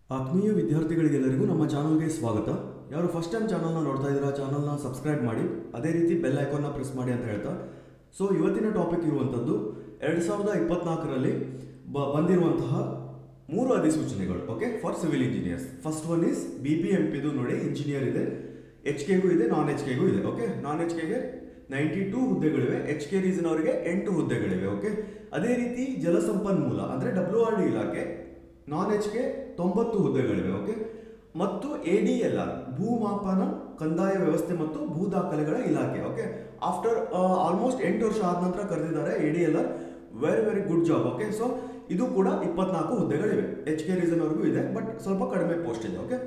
ಆತ್ಮೀಯ ವಿದ್ಯಾರ್ಥಿಗಳಿಗೆಲ್ಲರಿಗೂ ನಮ್ಮ ಚಾನಲ್ಗೆ ಸ್ವಾಗತ ಯಾರು ಫಸ್ಟ್ ಟೈಮ್ ಚಾನಲ್ನ ನೋಡ್ತಾ ಇದ್ದೀರಾ ಚಾನಲ್ನ ಸಬ್ಸ್ಕ್ರೈಬ್ ಮಾಡಿ ಅದೇ ರೀತಿ ಬೆಲ್ ಐಕಾನ್ನ ಪ್ರೆಸ್ ಮಾಡಿ ಅಂತ ಹೇಳ್ತಾ ಸೊ ಇವತ್ತಿನ ಟಾಪಿಕ್ ಇರುವಂಥದ್ದು ಎರಡು ಸಾವಿರದ ಇಪ್ಪತ್ನಾಲ್ಕರಲ್ಲಿ ಬ ಬಂದಿರುವಂತಹ ಮೂರು ಅಧಿಸೂಚನೆಗಳು okay for civil engineers first one is B P M ಪಿದು ನೋಡಿ ಇಂಜಿನಿಯರ್ ಇದೆ ಎಚ್ ಕೆಗೂ ಇದೆ ನಾನ್ ಎಚ್ ಕೆಗೂ ಇದೆ ಓಕೆ ನಾನ್ ಎಚ್ ಕೆಗೆ ನೈಂಟಿ ಟೂ ಹುದ್ದೆಗಳಿವೆ ಎಚ್ ಕೆ ರೀಸನ್ ಅವರಿಗೆ ಎಂಟು ಹುದ್ದೆಗಳಿವೆ ಓಕೆ ಅದೇ ರೀತಿ ಜಲಸಂಪನ್ಮೂಲ ಅಂದರೆ ಡಬ್ಲ್ಯೂ ಆರ್ ಡಿ ಇಲಾಖೆ ನಾನ್ ಎಚ್ ಕೆ ತೊಂಬತ್ತು ಹುದ್ದೆಗಳಿವೆ ಓಕೆ ಮತ್ತು ಎ ಡಿ ಎಲ್ ಆರ್ ಭೂಮಾಪನ ಕಂದಾಯ ವ್ಯವಸ್ಥೆ ಮತ್ತು ಭೂ ದಾಖಲೆಗಳ ಇಲಾಖೆ ಓಕೆ ಆಫ್ಟರ್ ಆಲ್ಮೋಸ್ಟ್ ಎಂಟು ವರ್ಷ ಆದ ನಂತರ ಕರೆದಿದ್ದಾರೆ A D L R very very good job okay so ಇದು ಕೂಡ ಇಪ್ಪತ್ನಾಲ್ಕು ಹುದ್ದೆಗಳಿವೆ ಎಚ್ ಕೆ ರೀಸನ್ ಅವ್ರಿಗೂ ಇದೆ ಬಟ್ ಸ್ವಲ್ಪ ಕಡಿಮೆ ಪೋಸ್ಟ್ ಇದೆ ಓಕೆ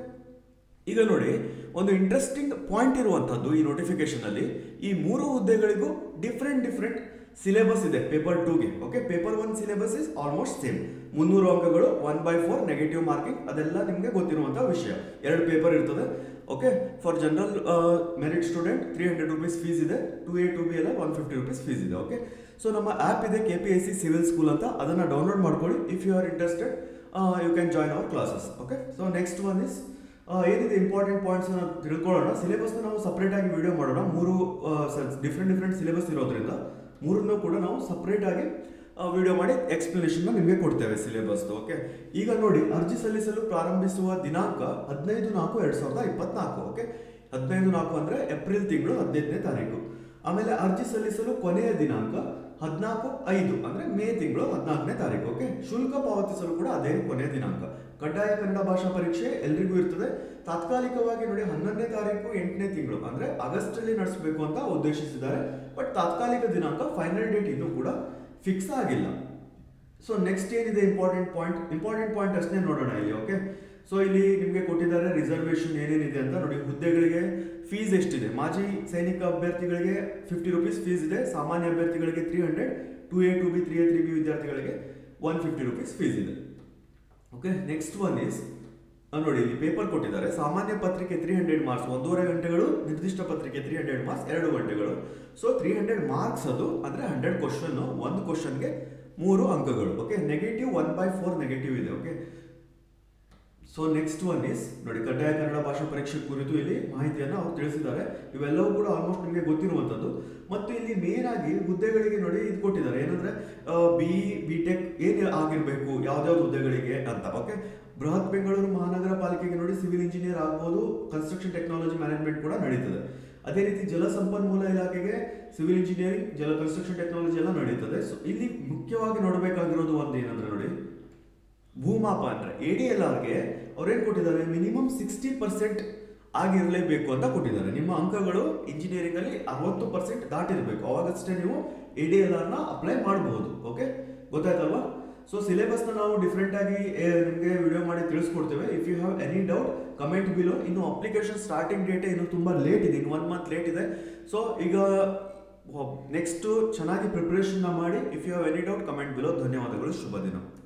ಈಗ ನೋಡಿ ಒಂದು ಇಂಟ್ರೆಸ್ಟಿಂಗ್ ಪಾಯಿಂಟ್ ಇರುವಂಥದ್ದು ಈ ನೋಟಿಫಿಕೇಶನ್ ಅಲ್ಲಿ ಈ ಮೂರು ಹುದ್ದೆಗಳಿಗೂ ಡಿಫ್ರೆಂಟ್ ಡಿಫ್ರೆಂಟ್ ಸಿಲೆಬಸ್ ಇದೆ ಪೇಪರ್ ಟೂಗೆ okay paper one syllabus is almost same ಮುನ್ನೂರು ಅಂಕಗಳು one by four negative marking ಅದೆಲ್ಲ ನಿಮಗೆ ಗೊತ್ತಿರುವಂತಹ ವಿಷಯ ಎರಡು ಪೇಪರ್ ಇರ್ತದೆ okay for general merit student three hundred rupees fees ಇದೆ ಟು ಎ ಟು ಬಿ ಎಲ್ಲ ಒನ್ ಫಿಫ್ಟಿ ರುಪೀಸ್ ಫೀಸ್ ಇದೆ ಓಕೆ ಸೊ ನಮ್ಮ ಆ್ಯಪ್ ಇದೆ K P S C civil school ಅಂತ ಅದನ್ನು ಡೌನ್ಲೋಡ್ ಮಾಡ್ಕೊಳ್ಳಿ if you are interested you can join our classes okay so next one is ಏನಿದೆ important points ತಿಳ್ಕೊಳ್ಳೋಣ ಸಿಲೆಬಸ್ನ ನಾವು ಸಪ್ರೇಟ್ ಆಗಿ ವಿಡಿಯೋ ಮಾಡೋಣ ಮೂರು ಡಿಫ್ರೆಂಟ್ ಡಿಫ್ರೆಂಟ್ ಸಿಲೆಬಸ್ ಇರೋದ್ರಿಂದ ಮೂರನ್ನು ಕೂಡ ನಾವು ಸಪ್ರೇಟ್ ಆಗಿ ವಿಡಿಯೋ ಮಾಡಿ ಎಕ್ಸ್ಪ್ಲನೇಷನ್ ನಿಮಗೆ ಕೊಡ್ತೇವೆ ಸಿಲೆಬಸ್ ಓಕೆ ಈಗ ನೋಡಿ ಅರ್ಜಿ ಸಲ್ಲಿಸಲು ಪ್ರಾರಂಭಿಸುವ ದಿನಾಂಕ ಹದಿನೈದು ನಾಲ್ಕು ಎರಡ್ ಸಾವಿರದ ಇಪ್ಪತ್ನಾಲ್ಕು ಓಕೆ ಹದಿನೈದು ನಾಲ್ಕು ಅಂದ್ರೆ ಏಪ್ರಿಲ್ ತಿಂಗಳು ಹದಿನೈದನೇ ತಾರೀಕು ಆಮೇಲೆ ಅರ್ಜಿ ಸಲ್ಲಿಸಲು ಕೊನೆಯ ದಿನಾಂಕ ಹದಿನಾಲ್ಕು ಐದು ಅಂದ್ರೆ ಮೇ ತಿಂಗಳು ಹದಿನಾಲ್ಕನೇ ತಾರೀಕು ಓಕೆ ಶುಲ್ಕ ಪಾವತಿಸಲು ಕೂಡ ಅದೇ ಕೊನೆಯ ದಿನಾಂಕ ಕಡ್ಡಾಯ ಕನ್ನಡ ಭಾಷಾ ಪರೀಕ್ಷೆ ಎಲ್ರಿಗೂ ಇರ್ತದೆ ತಾತ್ಕಾಲಿಕವಾಗಿ ನೋಡಿ ಹನ್ನೊಂದನೇ ತಾರೀಕು ಎಂಟನೇ ತಿಂಗಳು ಅಂದ್ರೆ ಆಗಸ್ಟ್ ಅಲ್ಲಿ ನಡೆಸಬೇಕು ಅಂತ ಉದ್ದೇಶಿಸಿದ್ದಾರೆ ಬಟ್ ತಾತ್ಕಾಲಿಕ ದಿನಾಂಕ ಫೈನಲ್ ಡೇಟ್ ಇನ್ನೂ ಕೂಡ ಫಿಕ್ಸ್ ಆಗಿಲ್ಲ ಸೊ ನೆಕ್ಸ್ಟ್ ಏನಿದೆ ಇಂಪಾರ್ಟೆಂಟ್ ಪಾಯಿಂಟ್ ಇಂಪಾರ್ಟೆಂಟ್ ಪಾಯಿಂಟ್ ಅಷ್ಟೇ ನೋಡೋಣ ಇಲ್ಲಿ ಓಕೆ ಸೊ ಇಲ್ಲಿ ನಿಮಗೆ ಕೊಟ್ಟಿದ್ದಾರೆ ರಿಸರ್ವೇಶನ್ ಏನೇನಿದೆ ಅಂತ ನೋಡಿ ಹುದ್ದೆಗಳಿಗೆ ಫೀಸ್ ಎಷ್ಟಿದೆ ಮಾಜಿ ಸೈನಿಕ ಅಭ್ಯರ್ಥಿಗಳಿಗೆ ಫಿಫ್ಟಿ ರುಪೀಸ್ ಫೀಸ್ ಇದೆ ಸಾಮಾನ್ಯ ಅಭ್ಯರ್ಥಿಗಳಿಗೆ three hundred two A two B three A three B ವಿದ್ಯಾರ್ಥಿಗಳಿಗೆ ಒನ್ ಫಿಫ್ಟಿ ರುಪೀಸ್ ಫೀಸ್ ಇದೆ ಓಕೆ ನೆಕ್ಸ್ಟ್ ಒನ್ ಇಸ್ ನೋಡಿ ಇಲ್ಲಿ ಪೇಪರ್ ಕೊಟ್ಟಿದ್ದಾರೆ ಸಾಮಾನ್ಯ ಪತ್ರಿಕೆ ತ್ರೀ ಹಂಡ್ರೆಡ್ ಮಾರ್ಕ್ಸ್ ಒಂದೂವರೆ ಗಂಟೆಗಳು ನಿರ್ದಿಷ್ಟ ಪತ್ರಿಕೆ ತ್ರೀ ಹಂಡ್ರೆಡ್ ಮಾರ್ಕ್ಸ್ ಎರಡು ಗಂಟೆಗಳು ಸೊ ತ್ರೀ ಹಂಡ್ರೆಡ್ ಮಾರ್ಕ್ಸ್ ಅದು ಅಂದ್ರೆ ಹಂಡ್ರೆಡ್ ಕ್ವಶನ್ ಒಂದು ಕ್ವಶನ್ಗೆ ಮೂರು ಅಂಕಗಳು okay negative one by four negative ಇದೆ okay so next one is ನೋಡಿ ಕಡ್ಡಾಯ ಕನ್ನಡ ಭಾಷಾ ಪರೀಕ್ಷೆ ಕುರಿತು ಇಲ್ಲಿ ಮಾಹಿತಿಯನ್ನು ಅವ್ರು ತಿಳಿಸಿದ್ದಾರೆ ಇವೆಲ್ಲವೂ ಕೂಡ ಆಲ್ಮೋಸ್ಟ್ ನಿಮಗೆ ಗೊತ್ತಿರುವಂಥದ್ದು ಮತ್ತು ಇಲ್ಲಿ ಮೇನ್ ಆಗಿ ಹುದ್ದೆಗಳಿಗೆ ನೋಡಿ ಇದು ಕೊಟ್ಟಿದ್ದಾರೆ ಏನಂದ್ರೆ ಬಿ ಬಿ ಟೆಕ್ ಏನು ಆಗಿರಬೇಕು ಯಾವ್ದಾವ್ದು ಹುದ್ದೆಗಳಿಗೆ ಅಂತ ಓಕೆ ಬೃಹತ್ ಬೆಂಗಳೂರು ಮಹಾನಗರ ಪಾಲಿಕೆಗೆ ನೋಡಿ ಸಿವಿಲ್ ಇಂಜಿನಿಯರ್ ಆಗ್ಬೋದು ಕನ್ಸ್ಟ್ರಕ್ಷನ್ ಟೆಕ್ನಾಲಜಿ ಮ್ಯಾನೇಜ್ಮೆಂಟ್ ಕೂಡ ನಡೀತದೆ ಅದೇ ರೀತಿ ಜಲಸಂಪನ್ಮೂಲ ಇಲಾಖೆಗೆ ಸಿವಿಲ್ ಇಂಜಿನಿಯರಿಂಗ್ ಜಲ ಕನ್ಸ್ಟ್ರಕ್ಷನ್ ಟೆಕ್ನಾಲಜಿ ಎಲ್ಲ ನಡೀತದೆ ಸೊ ಇಲ್ಲಿ ಮುಖ್ಯವಾಗಿ ನೋಡಬೇಕಾಗಿರೋದು ಒಂದು ಏನಂದ್ರೆ ನೋಡಿ ಭೂಮಾಪ ಅಂದ್ರೆ ಎ ಡಿ ಎಲ್ ಆರ್ಗೆ ಅವ್ರೇನ್ ಕೊಟ್ಟಿದ್ದಾರೆ ಮಿನಿಮಮ್ ಸಿಕ್ಸ್ಟಿ ಪರ್ಸೆಂಟ್ ಆಗಿರಲೇಬೇಕು ಅಂತ ಕೊಟ್ಟಿದ್ದಾರೆ ನಿಮ್ಮ ಅಂಕಗಳು ಇಂಜಿನಿಯರಿಂಗ್ ಅಲ್ಲಿ ಅರವತ್ತು ಪರ್ಸೆಂಟ್ ದಾಟಿರಬೇಕು ಅವಾಗಷ್ಟೇ ನೀವು ಎ ಡಿ ಎಲ್ ಆರ್ನ ಅಪ್ಲೈ ಮಾಡಬಹುದು ಓಕೆ ಗೊತ್ತಾಯ್ತಲ್ವಾ ಸೊ ಸಿಲೆಬಸ್ನ ನಾವು ಡಿಫ್ರೆಂಟ್ ಆಗಿ ನಿಮಗೆ ವಿಡಿಯೋ ಮಾಡಿ ತಿಳಿಸ್ಕೊಡ್ತೇವೆ if you have any doubt comment below ಇನ್ನು ಅಪ್ಲಿಕೇಶನ್ ಸ್ಟಾರ್ಟಿಂಗ್ ಡೇಟ್ ಇನ್ನು ತುಂಬಾ ಲೇಟ್ ಇದೆ ಇನ್ನು ಒನ್ ಮಂತ್ ಲೇಟ್ ಇದೆ ಸೊ ಈಗ ನೆಕ್ಸ್ಟ್ ಚೆನ್ನಾಗಿ ಪ್ರಿಪರೇಷನ್ ಮಾಡಿ if you have any doubt comment below ಧನ್ಯವಾದಗಳು ಶುಭ ದಿನ